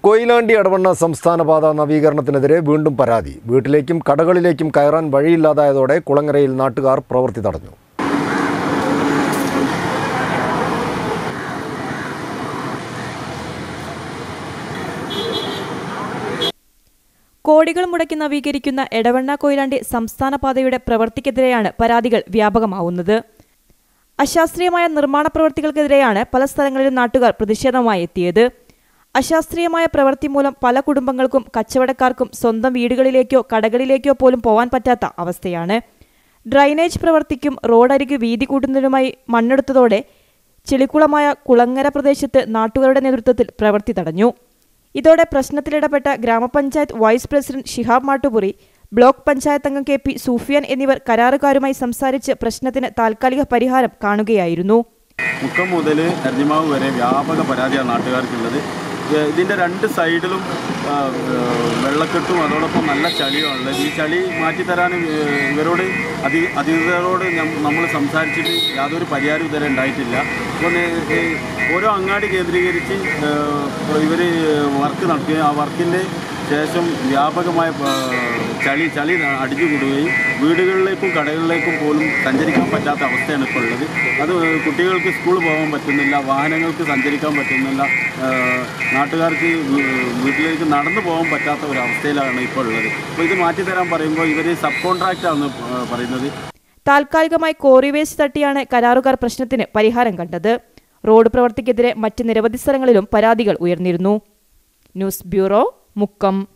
കൊയിലാണ്ടി എടവണ്ണ സംസ്ഥാന പാത നവീകരണത്തിനെതിരെ വീണ്ടും പരാതി വീട്ടിലേക്കും കടകളിലേക്കും കയറാൻ വഴിയില്ലാതായതോടെ കുളങ്ങരയിൽ നാട്ടുകാർ പ്രവൃത്തി തടഞ്ഞു കോടികൾ മുടക്കി നവീകരിക്കുന്ന എടവണ്ണ കൊയിലാണ്ടി സംസ്ഥാന പാതയുടെ പ്രവൃത്തിക്കെതിരെയാണ് പരാതികൾ വ്യാപകമാവുന്നത് അശാസ്ത്രീയമായ നിർമ്മാണ പ്രവൃത്തികൾക്കെതിരെയാണ് പല സ്ഥലങ്ങളിലും നാട്ടുകാർ പ്രതിഷേധമായി എത്തിയത് അശാസ്ത്രീയമായ പ്രവൃത്തി മൂലം പല കുടുംബങ്ങൾക്കും കച്ചവടക്കാർക്കും സ്വന്തം വീടുകളിലേക്കോ കടകളിലേക്കോ പോലും പോകാൻ പറ്റാത്ത അവസ്ഥയാണ് ഡ്രൈനേജ് പ്രവർത്തിക്കും റോഡരികു വീതി കൂട്ടുന്നതിനുമായി മണ്ണെടുത്തതോടെ ചെളിക്കുളമായ കുളങ്ങര പ്രദേശത്ത് നാട്ടുകാരുടെ നേതൃത്വത്തിൽ പ്രവൃത്തി തടഞ്ഞു ഇതോടെ പ്രശ്നത്തിലിടപെട്ട ഗ്രാമപഞ്ചായത്ത് vice president Shihab Mattupuri block panchayat അംഗം കെ പി സൂഫിയാൻ എന്നിവർ കരാറുകാരുമായി സംസാരിച്ച് പ്രശ്നത്തിന് താൽക്കാലിക പരിഹാരം കാണുകയായിരുന്നു മുക്കം മുതൽ എരഞ്ഞിമാവ് വരെ വ്യാപക പരാതിയാണ് നാട്ടുകാർക്കുള്ളത് ഇത് ഇതിൻ്റെ രണ്ട് സൈഡിലും ആ, ഏഹ്, വെള്ളക്കെട്ടും അതോടൊപ്പം നല്ല ചളിയാണ് ഉള്ളത് ഈ ചളി മാറ്റിത്തരാൻ ഏഹ്, ഇവരോട് അധി അധികൃതരോട് നമ്മൾ സംസാരിച്ചിട്ട് യാതൊരു പരിഹാരം ഇതുവരെ ഉണ്ടായിട്ടില്ല അപ്പോൾ നേ- ഏഹ്, ഓരോ അങ്ങാടി കേന്ദ്രീകരിച്ച് ഇവർ വർക്ക് നടത്തുകയും ആ വർക്കിൻ്റെ ശേഷം വ്യാപകമായ ആ, ചളി ചളി അടിഞ്ഞുകൂടുകയും വീടുകളിലേക്കും കടകളിലേക്കും പോലും സഞ്ചരിക്കാൻ പറ്റാത്ത അവസ്ഥയാണ് ഇപ്പോൾ ഉള്ളത് അത് കുട്ടികൾക്ക് സ്കൂളിൽ പോകാൻ പറ്റുന്നില്ല വാഹനങ്ങൾക്ക് സഞ്ചരിക്കാൻ പറ്റുന്നില്ല ആ, നാട്ടുകാർക്ക് വീ- വീട്ടിലേക്ക് നടന്നു പോകാൻ പറ്റാത്ത ഒരു അവസ്ഥയിലാണ് ഇപ്പോൾ ഉള്ളത് അപ്പോൾ ഇത് മാറ്റിത്തരാൻ പറയുമ്പോൾ ഇവർ സബ് കോൺട്രാക്റ്റാണ് പറയുന്നത് താൽക്കാലികമായി കോറി വേസ്റ്റ് തട്ടിയാണ് കരാറുകാർ പ്രശ്നത്തിന് പരിഹാരം കണ്ടത് റോഡ് പ്രവർത്തിക്കെതിരെ മറ്റ് നിരവധി സ്ഥലങ്ങളിലും പരാതികൾ ഉയർന്നിരുന്നു ന്യൂസ് ബ്യൂറോ മുക്കം